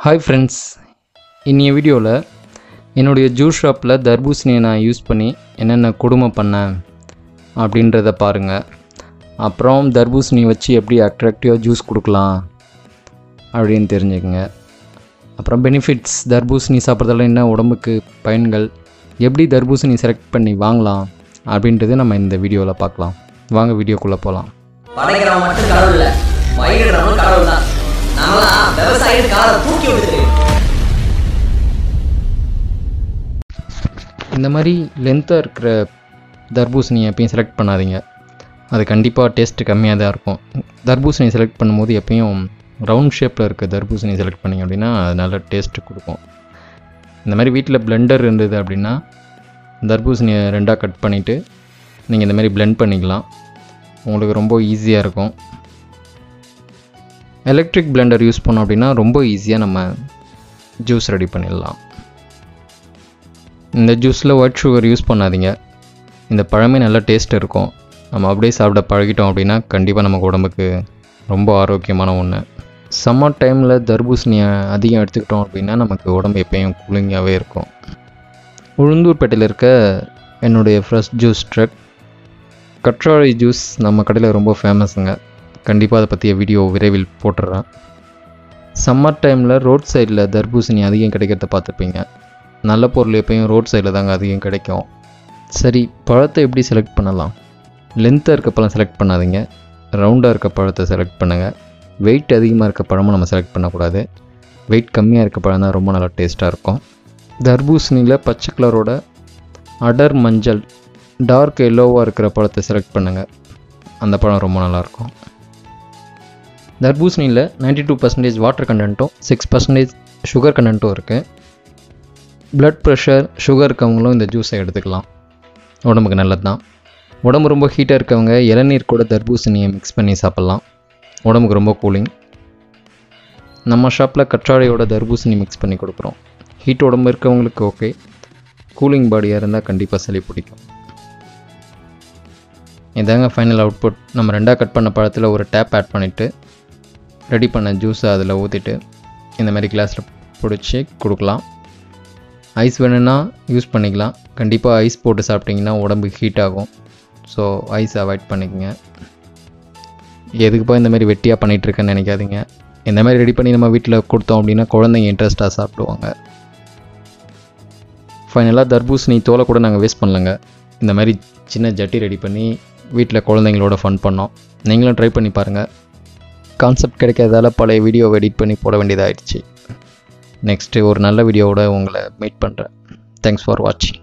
hi friends இன்னைய வீடியோவில் என்னுடைய ஜூஸ் ஷாப்பில் தர்பூசணியை நான் யூஸ் பண்ணி என்னென்ன கொடுமை பண்ணேன் அப்படின்றத பாருங்கள் அப்புறம் தர்பூசணி வச்சு எப்படி அட்ராக்டிவாக ஜூஸ் கொடுக்கலாம் அப்படின்னு தெரிஞ்சுக்கங்க அப்புறம் பெனிஃபிட்ஸ் தர்பூசணி சாப்பிட்றதால என்ன உடம்புக்கு பயன்கள் எப்படி தர்பூசணி செலக்ட் பண்ணி வாங்கலாம் அப்படின்றது நம்ம இந்த வீடியோவில் பார்க்கலாம் வாங்க வீடியோக்குள்ளே போகலாம் படைக்கிறவன் மட்டும் கடவுள் இல்ல பயிரிடுறவனும் கடவுள் தான் நாமெல்லாம் விவசாயிட்டு காலை தூக்கி விடுது இந்த மாதிரி லென்த்தாக இருக்கிற தர்பூசணி எப்பயும் செலக்ட் பண்ணாதீங்க அது கண்டிப்பாக டேஸ்ட்டு கம்மியாக தான் இருக்கும் தர்பூசணி செலக்ட் பண்ணும்போது எப்பயும் ரவுண்ட் ஷேப்பில் இருக்க தர்பூசணி செலக்ட் பண்ணிங்க அப்படின்னா அது நல்ல டேஸ்ட்டு கொடுக்கும் இந்த மாதிரி வீட்டில் பிளெண்டர் இருந்தது அப்படின்னா தர்பூசணியை ரெண்டாக கட் பண்ணிவிட்டு நீங்கள் இந்த மாதிரி blend பண்ணிக்கலாம் உங்களுக்கு ரொம்ப ஈஸியாக இருக்கும் எலக்ட்ரிக் பிளெண்டர் யூஸ் பண்ணோம் அப்படின்னா ரொம்ப ஈஸியாக நம்ம ஜூஸ் ரெடி பண்ணிடலாம் இந்த ஜூஸில் ஒயிட் சுகர் யூஸ் பண்ணாதீங்க இந்த பழமே நல்ல டேஸ்ட் இருக்கும் நம்ம அப்படியே சாப்பிட பழகிட்டோம் அப்படின்னா கண்டிப்பாக நமக்கு உடம்புக்கு ரொம்ப ஆரோக்கியமான ஒன்று சம்மர் டைமில் தர்பூசணியை அதிகம் எடுத்துக்கிட்டோம் அப்படின்னா நமக்கு உடம்பு எப்பயும் கூலிங்காகவே இருக்கும் உளுந்தூர்பேட்டையில் இருக்க என்னுடைய ஃப்ரெஷ் ஜூஸ் ட்ரக் கற்றாழை ஜூஸ் நம்ம கடையில் ரொம்ப ஃபேமஸுங்க கண்டிப்பாக அதை பற்றிய வீடியோ விரைவில் போட்டுடுறேன் சம்மர் டைமில் ரோட் சைடில் தர்பூசணி அதிகம் கிடைக்கிறத பார்த்துருப்பீங்க நல்ல பொருள் எப்பயும் ரோட் சைடில் தாங்க அதிகம் கிடைக்கும் சரி பழத்தை எப்படி செலக்ட் பண்ணலாம் லென்த்தாக இருக்க பழம் செலக்ட் பண்ணாதீங்க ரவுண்டாக இருக்க பழத்தை செலக்ட் பண்ணுங்கள் வெயிட் அதிகமாக இருக்க பழமும் நம்ம செலக்ட் பண்ணக்கூடாது வெயிட் கம்மியாக இருக்க பழம் தான் ரொம்ப நல்லா டேஸ்ட்டாக இருக்கும் தர்பூசணியில் பச்சை கலரோட அடர் மஞ்சள் டார்க் எல்லோவாக இருக்கிற பழத்தை செலக்ட் பண்ணுங்கள் அந்த பழம் ரொம்ப நல்லாயிருக்கும் தர்பூசணியில் 92% டூ பர்சன்டேஜ் வாட்டர் கண்டென்ட்டும் சிக்ஸ் பர்சன்டேஜ் சுகர் கண்டென்ட்டும் இருக்குது blood ப்ரெஷர் சுகர் இருக்கவங்களும் இந்த ஜூஸை எடுத்துக்கலாம் உடம்புக்கு நல்லது தான் உடம்பு ரொம்ப ஹீட்டாக இருக்கவங்க இளநீர் கூட தர்பூசணியை மிக்ஸ் பண்ணி சாப்பிட்லாம் உடம்புக்கு ரொம்ப கூலிங் நம்ம ஷாப்பில் கற்றாழையோட தர்பூசணி மிக்ஸ் பண்ணி கொடுக்குறோம் ஹீட் உடம்பு இருக்கவங்களுக்கு ஓகே கூலிங் பாடியாக இருந்தால் கண்டிப்பாக சளி பிடிக்கும் இதாங்க ஃபைனல் அவுட்புட் நம்ம ரெண்டாக கட் பண்ண பழத்தில் ஒரு டேப் ஆட் பண்ணிவிட்டு ரெடி பண்ண ஜூஸை அதில் ஊற்றிட்டு இந்த மாதிரி கிளாஸில் பிடிச்சி கொடுக்கலாம் ஐஸ் வேணும்னா யூஸ் பண்ணிக்கலாம் கண்டிப்பாக ஐஸ் போட்டு சாப்பிட்டிங்கன்னா உடம்பு ஹீட் ஆகும் ஸோ ஐஸ் அவாய்ட் பண்ணிக்கங்க எதுக்குப்பா இந்த மாதிரி வெட்டியாக பண்ணிகிட்ருக்கேன்னு நினைக்காதீங்க இந்த மாதிரி ரெடி பண்ணி நம்ம வீட்டில் கொடுத்தோம் அப்படின்னா குழந்தைங்க இன்ட்ரெஸ்ட்டாக சாப்பிடுவாங்க ஃபைனலாக தர்பூசணி தோலை கூட நாங்கள் வேஸ்ட் பண்ணலங்க இந்த மாதிரி சின்ன ஜட்டி ரெடி பண்ணி வீட்டில் குழந்தைங்களோட ஃபன் பண்ணோம் நீங்களும் ட்ரை பண்ணி பாருங்கள் கான்செப்ட் கிடைக்காததால பழைய வீடியோவை எடிட் பண்ணி போட வேண்டியதாகிடுச்சு நெக்ஸ்ட்டு ஒரு நல்ல வீடியோவோட உங்களை மீட் பண்ணுறேன் தேங்க்ஸ் ஃபார் வாட்சிங்